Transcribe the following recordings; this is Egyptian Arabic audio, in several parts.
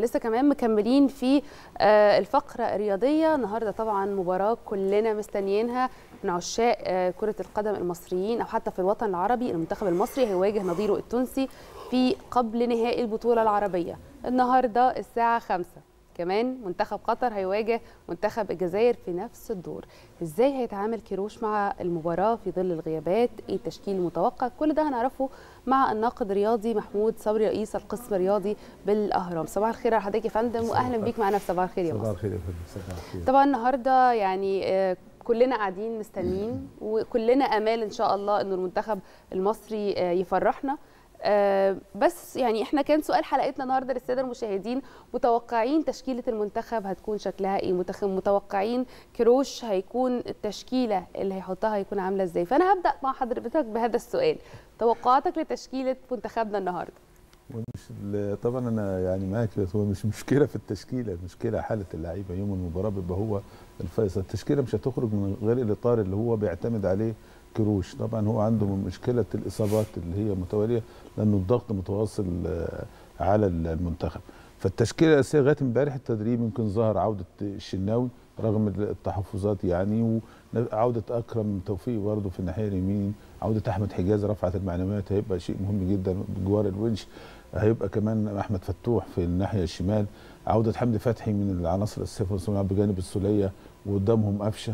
ولسه كمان مكملين في آه، الفقره الرياضيه النهارده طبعا مباراه كلنا مستنيينها من عشاق آه، كره القدم المصريين او حتى في الوطن العربي المنتخب المصري هيواجه نظيره التونسي في قبل نهائي البطوله العربيه النهارده الساعه 5 كمان منتخب قطر هيواجه منتخب الجزائر في نفس الدور ازاي هيتعامل كيروش مع المباراه في ظل الغيابات ايه التشكيل المتوقع كل ده هنعرفه مع الناقد الرياضي محمود صبري رئيس القسم الرياضي بالاهرام صباح الخير على حضرتك يا فندم واهلا بيك معنا في صباح الخير يا صباح مصر الخير يا فندم صباح الخير طبعا النهارده يعني آه، كلنا قاعدين مستنيين وكلنا امال ان شاء الله انه المنتخب المصري آه، يفرحنا آه، بس يعني احنا كان سؤال حلقتنا النهارده للساده المشاهدين متوقعين تشكيله المنتخب هتكون شكلها ايه متخ- متوقعين كروش هيكون التشكيله اللي هيحطها هيكون عامله ازاي فانا هبدا مع حضرتك بهذا السؤال توقعاتك لتشكيله منتخبنا النهارده ومش ال- طبعا انا يعني معاك بس هو مش مشكله في التشكيله المشكله حاله اللعيبه يوم المباراه بيبقى هو الفيصل التشكيله مش هتخرج من غير الاطار اللي هو بيعتمد عليه كروش طبعا هو عنده مشكله الاصابات اللي هي متواليه لانه الضغط متواصل آه، على المنتخب فالتشكيله الاساسيه لغايه امبارح التدريب يمكن ظهر عوده الشناوي رغم التحفظات يعني وعوده اكرم توفيق برضه في الناحيه اليمين عوده احمد حجاز رفعت المعنويات هيبقى شيء مهم جدا بجوار الونش هيبقى كمان احمد فتوح في الناحيه الشمال عوده حمدي فتحي من العناصر الاساسيه في نص الملعب بجانب السوليه وقدامهم قفشه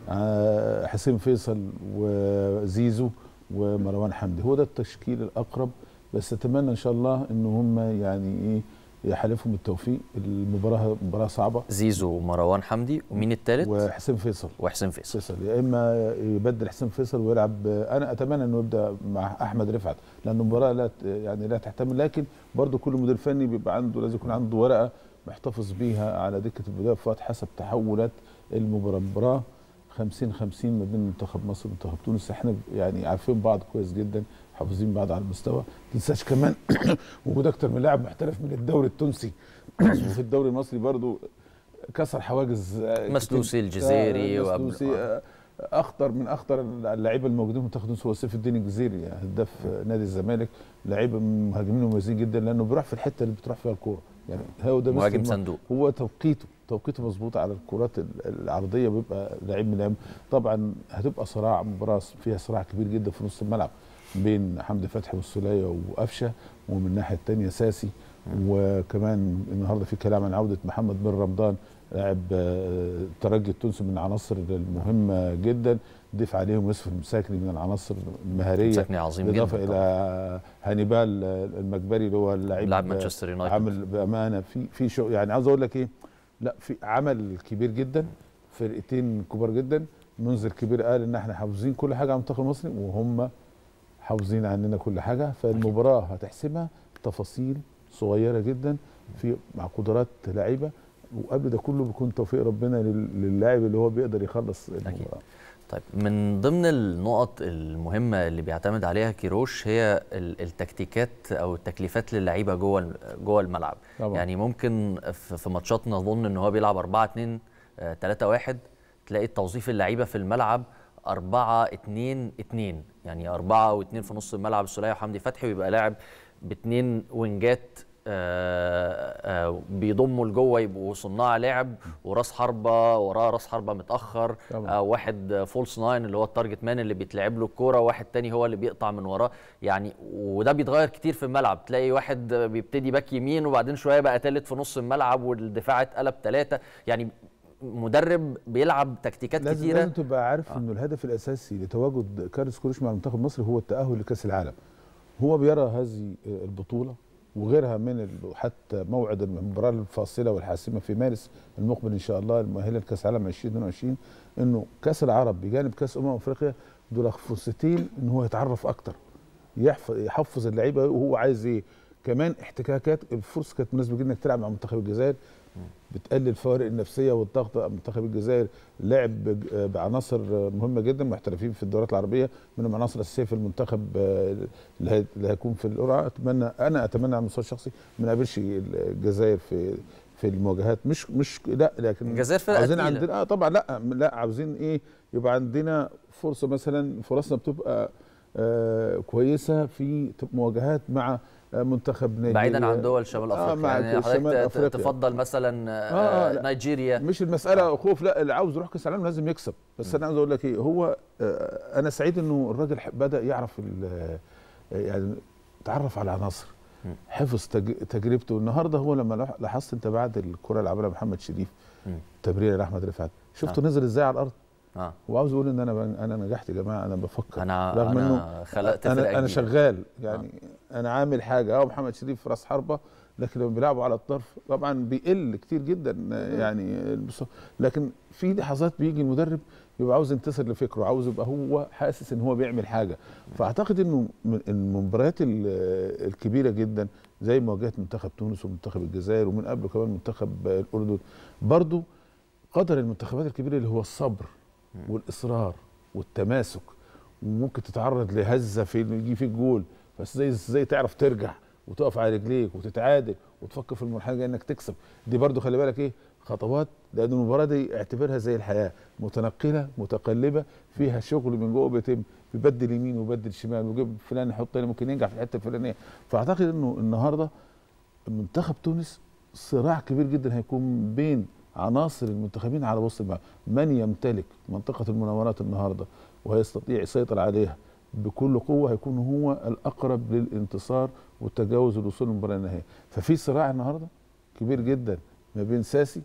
آه، حسين فيصل وزيزو ومروان حمدي هو ده التشكيل الاقرب بس اتمنى ان شاء الله ان هم يعني ايه يحالفهم التوفيق المباراه مباراه صعبه زيزو ومروان حمدي ومين الثالث وحسين فيصل وحسين فيصل فيصل يا اما يبدل حسين فيصل ويلعب انا اتمنى انه يبدا مع احمد رفعت لان المباراه لا ت- يعني لا تحتمل لكن برضو كل مدير فني بيبقى عنده لازم يكون عنده ورقه محتفظ بيها على دكه البدايه في وقت حسب تحولات المباراه المباراه 50 50 ما بين منتخب مصر ومنتخب تونس احنا يعني عارفين بعض كويس جدا حافظين بعض على المستوى ما تنساش كمان وجود اكتر من لاعب محترف من الدوري التونسي وفي الدوري المصري برضو كسر حواجز آه، مسلوسي كتير. الجزيري آه، وقبل- مسلوسي آه، اخطر من اخطر اللعيبه الموجودين في منتخب تونس هو سيف الدين الجزيري هداف نادي الزمالك لعيبه من مهاجمين مميزين جدا لانه بيروح في الحته اللي بتروح فيها الكوره يعني هو ده مهاجم مستر- صندوق هو توقيته توقيته مظبوط على الكرات ال- العرضيه بيبقى لعيب من اللعيبه طبعا هتبقى صراع مباراه فيها صراع كبير جدا في نص الملعب بين حمدي فتحي والسوليه وقفشه ومن الناحيه الثانيه ساسي وكمان النهارده في كلام عن عوده محمد بن رمضان لاعب آه، الترجي التونسي من العناصر المهمه جدا ضيف عليهم يوسف المساكني من العناصر المهاريه سكني عظيم بالاضافه جدا الى طبعاً. هانيبال المجبري اللي هو اللاعب لاعب مانشستر يونايتد عامل بامانه في في شو يعني عاوز اقول لك ايه لا في عمل كبير جدا فرقتين كبار جدا منذر كبير قال ان احنا حافظين كل حاجه عن المنتخب المصري وهم حافظين عننا كل حاجه فالمباراه هتحسمها تفاصيل صغيره جدا في مع قدرات لعيبه وقبل ده كله بيكون توفيق ربنا لل- للاعب اللي هو بيقدر يخلص المباراه طيب من ضمن النقط المهمه اللي بيعتمد عليها كيروش هي ال- التكتيكات او التكليفات للعيبه جوه ال- جوه الملعب طبعا يعني ممكن في في ماتشات نظن ان هو بيلعب 4 2 3 1 تلاقي توظيف اللعيبه في الملعب 4 2 2 يعني 4 و2 في نص الملعب السوليه وحمدي فتحي ويبقى لاعب باثنين وينجات آه، آه، بيضموا لجوه يبقوا صناع لعب وراس حربه وراه راس حربه متاخر طبعا. آه، واحد فولس ناين اللي هو التارجت مان اللي بيتلعب له الكوره واحد تاني هو اللي بيقطع من وراه يعني وده بيتغير كتير في الملعب تلاقي واحد بيبتدي باك يمين وبعدين شويه بقى تالت في نص الملعب والدفاع اتقلب ثلاثه يعني مدرب بيلعب تكتيكات لازم كتيره لازم تبقى عارف آه. انه الهدف الاساسي لتواجد كارلوس كروش مع المنتخب المصري هو التاهل لكاس العالم هو بيرى هذه البطوله وغيرها من ال- حتى موعد المباراه الفاصله والحاسمه في مارس المقبل ان شاء الله المؤهله لكاس العالم 2022 انه كاس العرب بجانب كاس امم افريقيا دول فرصتين ان هو يتعرف اكتر يحفظ يحفظ اللعيبه وهو عايز ايه كمان احتكاكات الفرصه كانت مناسبه جدا انك تلعب مع منتخب الجزائر بتقلل الفوارق النفسيه والضغط على منتخب الجزائر لعب بج- بعناصر مهمه جدا محترفين في الدورات العربيه منهم عناصر اساسيه في المنتخب آه، اللي هي- اللي هيكون في القرعه اتمنى انا اتمنى على المستوى الشخصي ما نقابلش الجزائر في في المواجهات مش مش لا لكن الجزائر فرقه عاوزين تقيلة. عندنا اه طبعا لا لا عاوزين ايه يبقى عندنا فرصه مثلا فرصنا بتبقى آه كويسه في مواجهات مع آه، منتخب نيجيريا بعيدا عن دول شمال آه، افريقيا معاك يعني شمال حضرتك ت- أفريقيا. تفضل مثلا آه، آه، آه لا. نيجيريا مش المساله خوف لا اللي عاوز يروح كاس العالم لازم يكسب بس انا عاوز اقول لك ايه هو آه، انا سعيد انه الراجل ح- بدا يعرف ال- آه، يعني تعرف على عناصر مم. حفظ تج- تجربته النهارده هو لما لح- لاحظت انت بعد الكره اللي عملها محمد شريف مم. تبرير لاحمد رفعت شفته آه. نزل ازاي على الارض اه هو عاوز يقول ان انا ب- انا نجحت يا جماعه انا بفكر انا رغم انا خلقت فرقه انا انا جديدة. شغال يعني آه. انا عامل حاجه اه محمد شريف راس حربه لكن لما بيلعبوا على الطرف طبعا بيقل كتير جدا آه، يعني البص- لكن في لحظات بيجي المدرب يبقى عاوز ينتصر لفكره عاوز يبقى هو حاسس ان هو بيعمل حاجه فاعتقد انه من المباريات ال- الكبيره جدا زي مواجهه منتخب تونس ومنتخب الجزائر ومن قبله كمان منتخب الاردن برضو قدر المنتخبات الكبيره اللي هو الصبر والاصرار والتماسك وممكن تتعرض لهزه في انه يجي فيك جول بس زي ازاي تعرف ترجع وتقف على رجليك وتتعادل وتفكر في المرحله الجايه انك تكسب دي برضو خلي بالك ايه خطوات لان المباراه دي اعتبرها زي الحياه متنقله متقلبه فيها شغل من جوه بيتم بيبدل يمين ويبدل شمال ويجيب فلان يحط هنا ممكن ينجح في الحته الفلانيه فاعتقد انه النهارده منتخب تونس صراع كبير جدا هيكون بين عناصر المنتخبين على وسط الملعب من يمتلك منطقه المناورات النهارده ويستطيع يسيطر عليها بكل قوه هيكون هو الاقرب للانتصار والتجاوز والوصول للمباراه النهائيه ففي صراع النهارده كبير جدا ما بين ساسي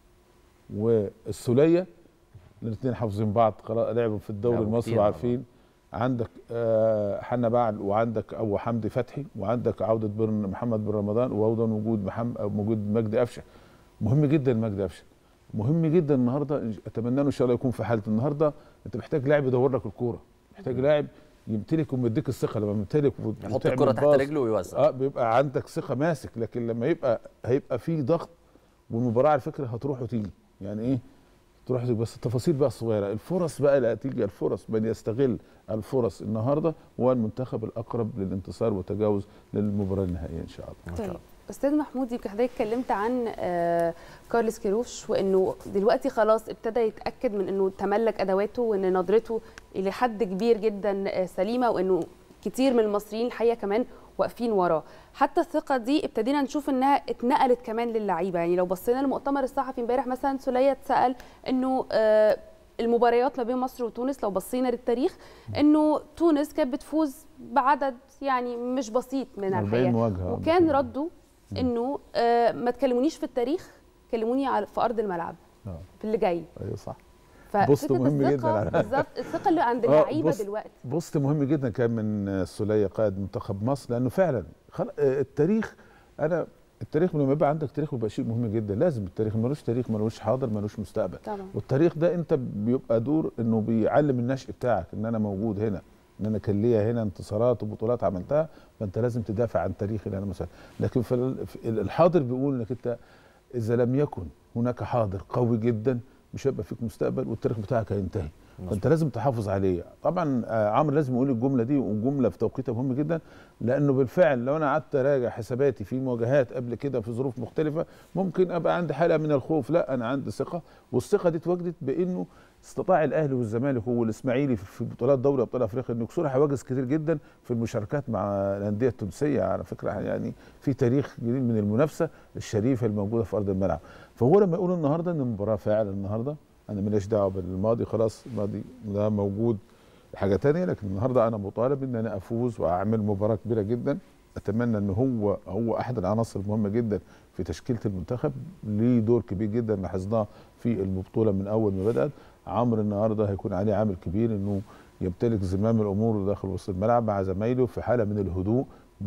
والسوليه الاثنين حافظين بعض خلاص لعبوا في الدوري لعبوا المصري كتير مع وعارفين عندك آه حنا بعل وعندك ابو حمدي فتحي وعندك عوده بن محمد بن رمضان وايضا وجود محمد وجود مجدي قفشه مهم جدا مجدي قفشه مهم جدا النهارده اتمنى له ان شاء الله يكون في حاله النهارده انت محتاج لاعب يدور لك الكوره محتاج لاعب يمتلك ومديك الثقه لما يمتلك وت- يحط وتعمل الكره تحت باص. رجله ويوزع اه بيبقى عندك ثقه ماسك لكن لما يبقى هيبقى في ضغط والمباراه على فكره هتروح وتيجي يعني ايه تروح وتيجي بس التفاصيل بقى الصغيره الفرص بقى اللي هتيجي الفرص من يستغل الفرص النهارده هو المنتخب الاقرب للانتصار والتجاوز للمباراه النهائيه ان شاء الله إن شاء طيب الله. استاذ محمود يمكن حضرتك اتكلمت عن آه، كارلس كيروش وانه دلوقتي خلاص ابتدى يتاكد من انه تملك ادواته وان نظرته الى حد كبير جدا آه، سليمه وانه كتير من المصريين الحقيقه كمان واقفين وراه حتى الثقه دي ابتدينا نشوف انها اتنقلت كمان للعيبه يعني لو بصينا للمؤتمر الصحفي امبارح مثلا سوليه اتسال انه آه، المباريات ما بين مصر وتونس لو بصينا للتاريخ انه تونس كانت بتفوز بعدد يعني مش بسيط من 40 الحقيقه مواجهه وكان رده انه آه ما تكلمونيش في التاريخ كلموني على في ارض الملعب آه. في اللي جاي ايوه صح ففكرة بوست مهم الثقة جداً على- بالظبط الثقه اللي عند آه، اللعيبه بص- دلوقتي بوست مهم جدا كان من السوليه قائد منتخب مصر لانه فعلا خل... آه، التاريخ انا التاريخ لما يبقى عندك تاريخ بيبقى شيء مهم جدا لازم التاريخ ملوش تاريخ ملوش حاضر ملوش مستقبل طبعا والتاريخ ده انت بيبقى دور انه بيعلم النشء بتاعك ان انا موجود هنا ان انا كان ليا هنا انتصارات وبطولات عملتها فانت لازم تدافع عن تاريخي اللي انا مثلا لكن في ال- في الحاضر بيقول انك انت اذا لم يكن هناك حاضر قوي جدا مش هيبقى فيك مستقبل والتاريخ بتاعك هينتهي فانت لازم تحافظ عليه طبعا آه، عمرو لازم يقول الجمله دي وجمله في توقيتها مهم جدا لانه بالفعل لو انا قعدت اراجع حساباتي في مواجهات قبل كده في ظروف مختلفه ممكن ابقى عندي حاله من الخوف لا انا عندي ثقه والثقه دي اتوجدت بانه استطاع الاهلي والزمالك والاسماعيلي في- في بطولات دوري ابطال افريقيا انه يكسروا حواجز كتير جدا في المشاركات مع الانديه التونسيه على فكره يعني في تاريخ جديد من المنافسه الشريفه الموجوده في ارض الملعب فهو لما يقول النهارده ان المباراه فعلا النهارده انا ماليش دعوه بالماضي خلاص الماضي ده موجود حاجه تانية لكن النهارده انا مطالب ان انا افوز واعمل مباراه كبيره جدا اتمنى ان هو هو احد العناصر المهمه جدا في تشكيله المنتخب ليه دور كبير جدا لاحظناه في البطوله من اول ما بدات عمرو النهارده هيكون عليه عامل كبير انه يمتلك زمام الامور داخل وسط الملعب مع زمايله في حاله من الهدوء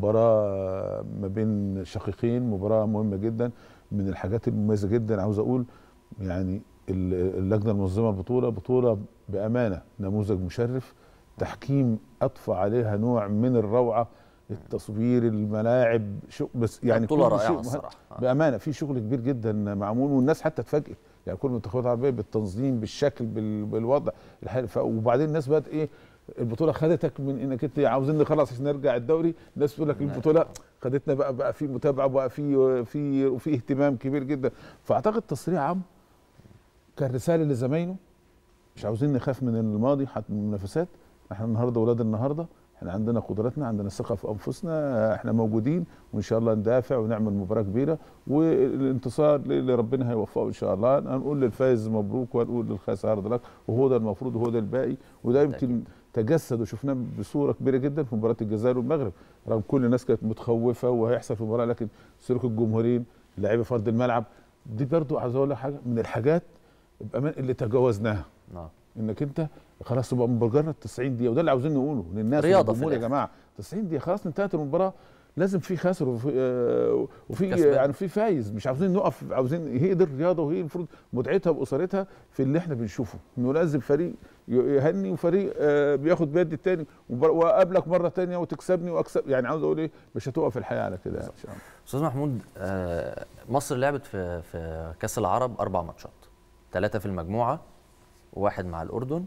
مباراه ما بين شقيقين مباراه مهمه جدا من الحاجات المميزه جدا عاوز اقول يعني ال- اللجنه المنظمه البطوله بطوله بامانه نموذج مشرف تحكيم اضفى عليها نوع من الروعه التصوير الملاعب شو بس يعني بطوله كل شيء رائعه مهم. الصراحه آه. بامانه في شغل كبير جدا معمول والناس حتى اتفاجئت يعني كل المنتخبات العربيه بالتنظيم بالشكل بال- بالوضع الحقيقي ف- وبعدين الناس بقت ايه البطوله خدتك من انك انت عاوزين نخلص عشان نرجع الدوري الناس تقول لك البطوله خدتنا بقى بقى في متابعه وبقى في في وفي اهتمام كبير جدا فاعتقد تصريح عم كان رساله لزمايله مش عاوزين نخاف من الماضي حتى من المنافسات احنا النهارده ولاد النهارده احنا عندنا قدراتنا عندنا ثقه في انفسنا احنا موجودين وان شاء الله ندافع ونعمل مباراه كبيره والانتصار اللي ربنا هيوفقه ان شاء الله هنقول للفايز مبروك وهنقول للخاسر هارد لك وهو ده المفروض وهو ده الباقي وده يمكن تجسد وشفناه بصوره كبيره جدا في مباراه الجزائر والمغرب رغم كل الناس كانت متخوفه وهيحصل في المباراه لكن سلوك الجمهورين اللعيبه في ارض الملعب دي برضو عايز اقول لك حاجه من الحاجات بامان اللي تجاوزناها نعم انك انت خلاص تبقى مجرد 90 دقيقه وده اللي عاوزين نقوله للناس رياضة في والجمهور يا الآخر. جماعه 90 دقيقه خلاص انتهت المباراه لازم في خاسر وفي آه، وفي كسبان. يعني في فايز مش عاوزين نقف عاوزين هي دي الرياضه وهي المفروض متعتها باسرتها في اللي احنا بنشوفه انه لازم فريق ي- يهني وفريق آه، بياخد بيد التاني وبر- واقابلك مره تانية وتكسبني واكسب يعني عاوز اقول ايه مش هتقف الحياه على كده يعني ان شاء الله استاذ محمود آه، مصر لعبت في في كاس العرب اربع ماتشات ثلاثه في المجموعه وواحد مع الاردن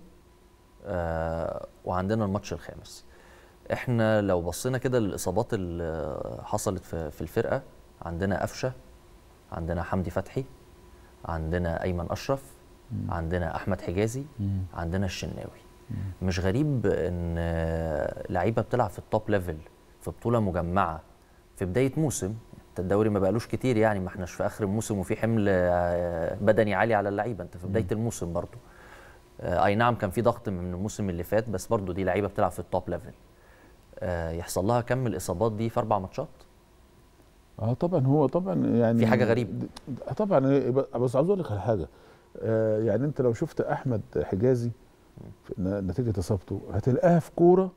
آه، وعندنا الماتش الخامس احنا لو بصينا كده للاصابات اللي حصلت في في الفرقه عندنا قفشه عندنا حمدي فتحي عندنا ايمن اشرف عندنا احمد حجازي عندنا الشناوي مش غريب ان آه، لعيبه بتلعب في التوب ليفل في بطوله مجمعه في بدايه موسم انت الدوري ما بقالوش كتير يعني ما احناش في اخر الموسم وفي حمل آه، بدني عالي على اللعيبه انت في بدايه الموسم برضو آه، اي نعم كان في ضغط من الموسم اللي فات بس برضو دي لعيبه بتلعب في التوب ليفل آه، يحصل لها كم الاصابات دي في اربع ماتشات اه طبعا هو طبعا يعني في حاجة غريبة. د- طبعا إيه، ب- بس عاوز اقول لك على حاجه آه يعني انت لو شفت احمد حجازي في ن- نتيجه اصابته هتلاقيها في كوره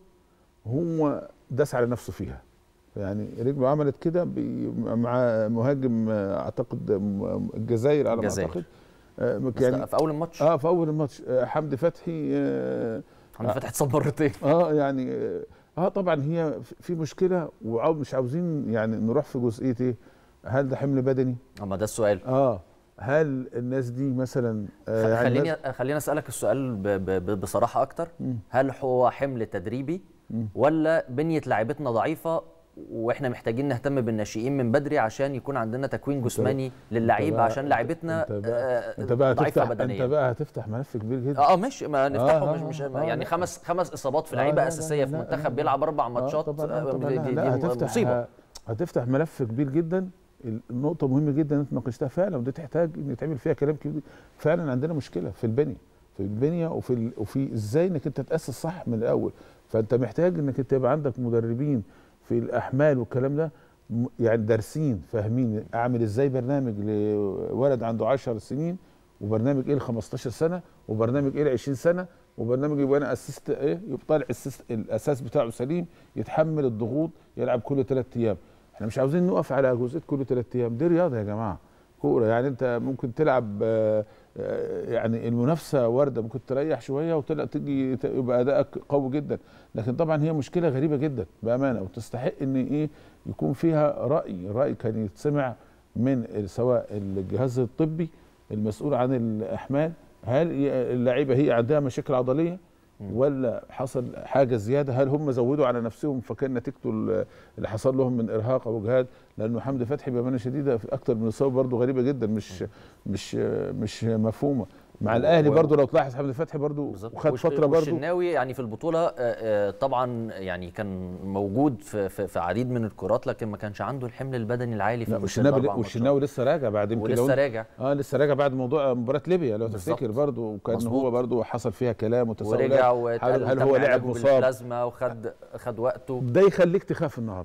هو داس على نفسه فيها يعني رجله عملت كده بي- مع مهاجم آه، اعتقد م- الجزائر على ما الجزائر. اعتقد آه بس يعني ده في اول الماتش اه في اول الماتش آه حمدي فتحي آه حمدي فتحي اتصاب مرتين اه يعني اه آه، طبعا هي في- في مشكله ومش عاوزين يعني نروح في جزئيه ايه هل ده حمل بدني اما ده السؤال اه هل الناس دي مثلا آه خ- يعني خليني خليني اسالك السؤال ب- ب- ب- بصراحه اكتر مم. هل هو حمل تدريبي مم. ولا بنيه لعيبتنا ضعيفه واحنا محتاجين نهتم بالناشئين من بدري عشان يكون عندنا تكوين جسماني للعيبه بقى- عشان لعيبتنا انت بقى, آه، انت بقى ضعيفه هتفتح بدنيا انت بقى هتفتح ملف كبير جدا اه ماشي ما نفتحه آه، مش مش آه، يعني لا. خمس خمس اصابات في آه، لعيبه لا، لا، اساسيه في لا، منتخب لا. بيلعب اربع آه، ماتشات طبعا آه، آه، طبعا دي, لا, دي, لا دي هتفتح مصيبه هتفتح ملف كبير جدا النقطة مهمة جدا انت ناقشتها فعلا ودي تحتاج ان يتعمل فيها كلام كبير فعلا عندنا مشكلة في البنية في البنية وفي ال... وفي ازاي انك انت تأسس صح من الأول فانت محتاج انك انت يبقى عندك مدربين في الأحمال والكلام ده م- يعني دارسين فاهمين اعمل ازاي برنامج لولد عنده 10 سنين وبرنامج ايه ل 15 سنة وبرنامج ايه ل 20 سنة وبرنامج يبقى انا اسست ايه يبقى طالع السيست- الاساس بتاعه سليم يتحمل الضغوط يلعب كل ثلاث ايام احنا مش عاوزين نقف على جزئيه كل ثلاث ايام دي رياضه يا جماعه كوره يعني انت ممكن تلعب آه، آه، يعني المنافسه وارده ممكن تريح شويه وتلا تيجي ت- يبقى ادائك قوي جدا لكن طبعا هي مشكله غريبه جدا بامانه وتستحق ان ايه يكون فيها راي راي كان يتسمع من ال- سواء الجهاز الطبي المسؤول عن الاحمال هل ي- اللعيبه هي عندها مشاكل عضليه ولا حصل حاجه زياده هل هم زودوا على نفسهم فكان نتيجته ال- اللي حصل لهم من ارهاق او اجهاد لانه حمدي فتحي بامانه شديده في اكتر من اصابه برضه غريبه جدا مش مش مش مفهومه مع و- الاهلي و- برضه لو تلاحظ حمدي فتحي برضه بالظبط. وخد وش- فتره برضه والشناوي يعني في البطوله آه، آه، طبعا يعني كان موجود في, في, في عديد من الكرات لكن ما كانش عنده الحمل البدني العالي في لا في والشناوي الأربع والشناوي لسه راجع بعد يمكن لو ولسه انت- راجع اه لسه راجع بعد موضوع مباراه ليبيا لو بالظبط. تفتكر برضه وكان مظبوط. هو برضه حصل فيها كلام وتساؤلات ورجع هل, واتقال هل تم هو علاجه لاعب مصاب بالبلازما وخد خد وقته ده يخليك تخاف النهارده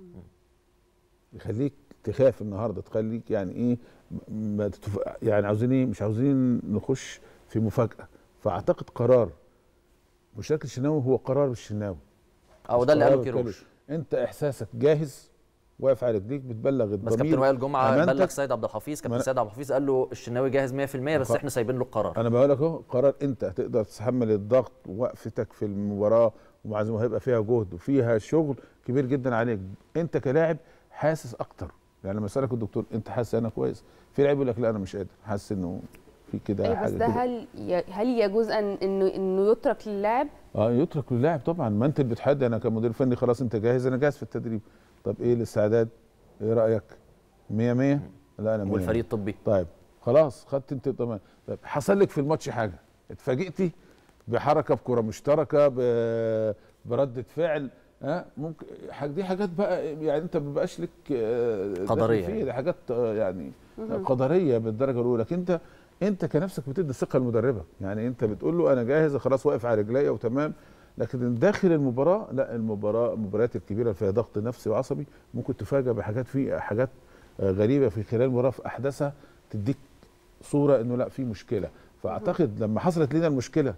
يخليك تخاف النهارده تخليك يعني ايه ما تتف... يعني عاوزين ايه مش عاوزين نخش في مفاجاه فاعتقد قرار مشاركه الشناوي هو قرار الشناوي او ده اللي قاله قرار كيروش الكل. انت احساسك جاهز واقف على رجليك بتبلغ بس الضمير كابتن وائل جمعه أمانتك. بلغ سيد عبد الحفيظ كابتن ما أنا- سيد عبد الحفيظ قال له الشناوي جاهز 100% بس خ- احنا سايبين له القرار انا بقول لك اهو قرار انت هتقدر تتحمل الضغط ووقفتك في المباراه ومع زي ما هيبقى فيها جهد وفيها شغل كبير جدا عليك انت كلاعب حاسس اكتر يعني لما اسالك الدكتور انت حاسس انا كويس في لعيب يقول لك لا انا مش قادر حاسس انه في كده ايوه بس حاجه ده كده هل ي- هل يجوز ان انه انه يترك للاعب اه يترك للاعب طبعا ما انت اللي بتحدد انا كمدير فني خلاص انت جاهز انا جاهز في التدريب طب ايه الاستعداد ايه رايك 100 100 لا انا 100 والفريق الطبي طيب خلاص خدت انت طبعا طيب حصل لك في الماتش حاجه اتفاجئتي بحركه بكره مشتركه ب- برده فعل ها ممكن حاج- دي حاجات بقى يعني انت ما بيبقاش لك آه، دخل قدرية فيها يعني. دي حاجات آه، يعني قدريه بالدرجه الاولى لكن انت انت كنفسك بتدي ثقه لمدربك يعني انت بتقول له انا جاهز خلاص واقف على رجليا وتمام لكن داخل المباراه لا المباراه المباريات الكبيره اللي فيها ضغط نفسي وعصبي ممكن تفاجئ بحاجات في حاجات آه، غريبه في خلال المباراه في احداثها تديك صوره انه لا في مشكله فاعتقد لما حصلت لنا المشكله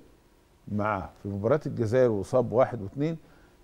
مع في مباراه الجزائر وصاب واحد واثنين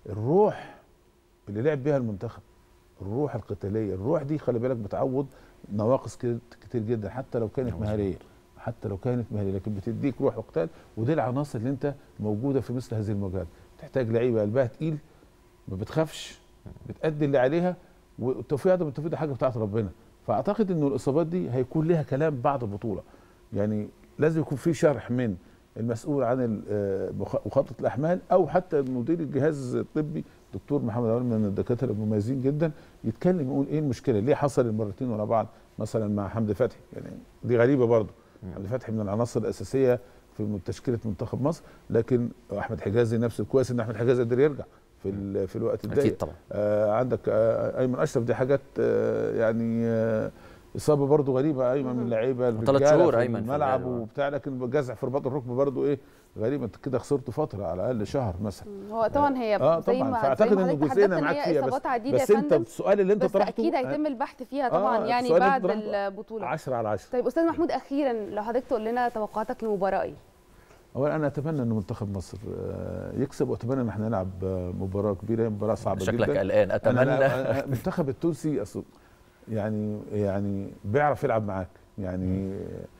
الروح اللي لعب بيها المنتخب الروح القتاليه الروح دي خلي بالك بتعوض نواقص كت- كتير جدا حتى لو كانت مظبوط. مهاريه حتى لو كانت مهاريه لكن بتديك روح وقتال ودي العناصر اللي انت موجوده في مثل هذه المواجهات تحتاج لعيبه قلبها تقيل ما بتخافش بتأدي اللي عليها والتوفيق عدم التوفيق ده حاجه بتاعت ربنا فاعتقد انه الاصابات دي هيكون لها كلام بعد البطوله يعني لازم يكون في شرح من المسؤول عن ال- آه، مخ- مخطط الاحمال او حتى مدير الجهاز الطبي دكتور محمد عوال من الدكاتره المميزين جدا يتكلم يقول ايه المشكله ليه حصل المرتين ورا بعض مثلا مع حمدي فتحي يعني دي غريبه برضه حمدي فتحي من العناصر الاساسيه في تشكيله منتخب مصر لكن احمد حجازي نفس الكويس ان احمد حجازي قدر يرجع في ال- في الوقت الضيق اكيد طبعا آه عندك آه ايمن اشرف دي حاجات آه يعني آه اصابه برضو غريبه ايمن من اللعيبه ثلاث الرجالة شهور في أيمن في الملعب اللعب. وبتاع لكن جزع في رباط الركبه برضو ايه غريب انت كده خسرته فتره على الاقل شهر مثلا هو طبعا هي اه زي طبعا ما فاعتقد زي ما ان حضرتك الجزئيه تحدثت انا ان معاك هي فيها بس اصابات عديده بس يا انت فندم السؤال اللي انت بس طرحته اكيد هيتم البحث فيها طبعا آه، يعني السؤال اللي بعد انت طرحته البطوله 10 على 10 طيب استاذ محمود اخيرا لو حضرتك تقول لنا توقعاتك للمباراه ايه اولا انا اتمنى ان منتخب مصر آه، يكسب واتمنى ان احنا نلعب آه، مباراه كبيره مباراه صعبه شكلك جدا قلقان أنا اتمنى لا- المنتخب التونسي أصل يعني يعني بيعرف يلعب معاك يعني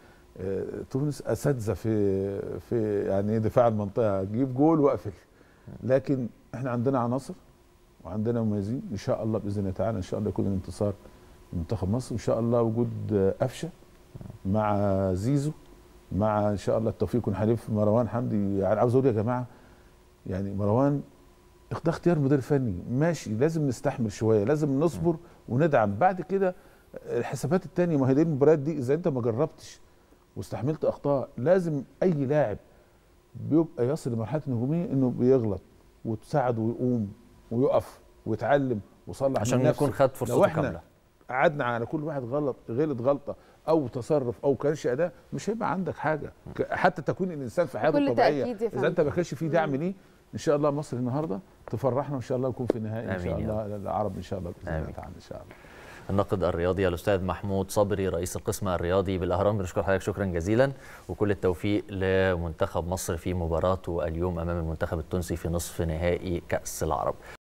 آه، تونس اساتذه في في يعني دفاع المنطقه جيب جول واقفل لكن احنا عندنا عناصر وعندنا مميزين ان شاء الله باذن الله تعالى ان شاء الله يكون الانتصار لمنتخب مصر ان شاء الله وجود آه، قفشه مع زيزو مع ان شاء الله التوفيق يكون حليف مروان حمدي يعني عاوز اقول يا جماعه يعني مروان ده اختيار مدير فني ماشي لازم نستحمل شويه لازم نصبر وندعم بعد كده الحسابات التانية ما هي دي المباريات دي اذا انت ما جربتش واستحملت اخطاء لازم اي لاعب بيبقى يصل لمرحله الهجوميه انه بيغلط وتساعده ويقوم ويقف ويتعلم ويصلح عشان من نفسه. يكون خد لو فرصته احنا كامله قعدنا على كل واحد غلط غلط غلطه او تصرف او كانش اداء مش هيبقى عندك حاجه ك- حتى تكوين الانسان في حياته بكل الطبيعيه تأكيد يا اذا انت فندم. ما كانش في دعم ليه ان شاء الله مصر النهارده تفرحنا وان شاء الله يكون في النهائي ان آمين شاء يا الله العرب ان شاء الله باذن الله آمين. تعالى ان شاء الله الناقد الرياضي الاستاذ محمود صبري رئيس القسم الرياضي بالاهرام بنشكر حضرتك شكرا جزيلا وكل التوفيق لمنتخب مصر في مباراته اليوم امام المنتخب التونسي في نصف نهائي كاس العرب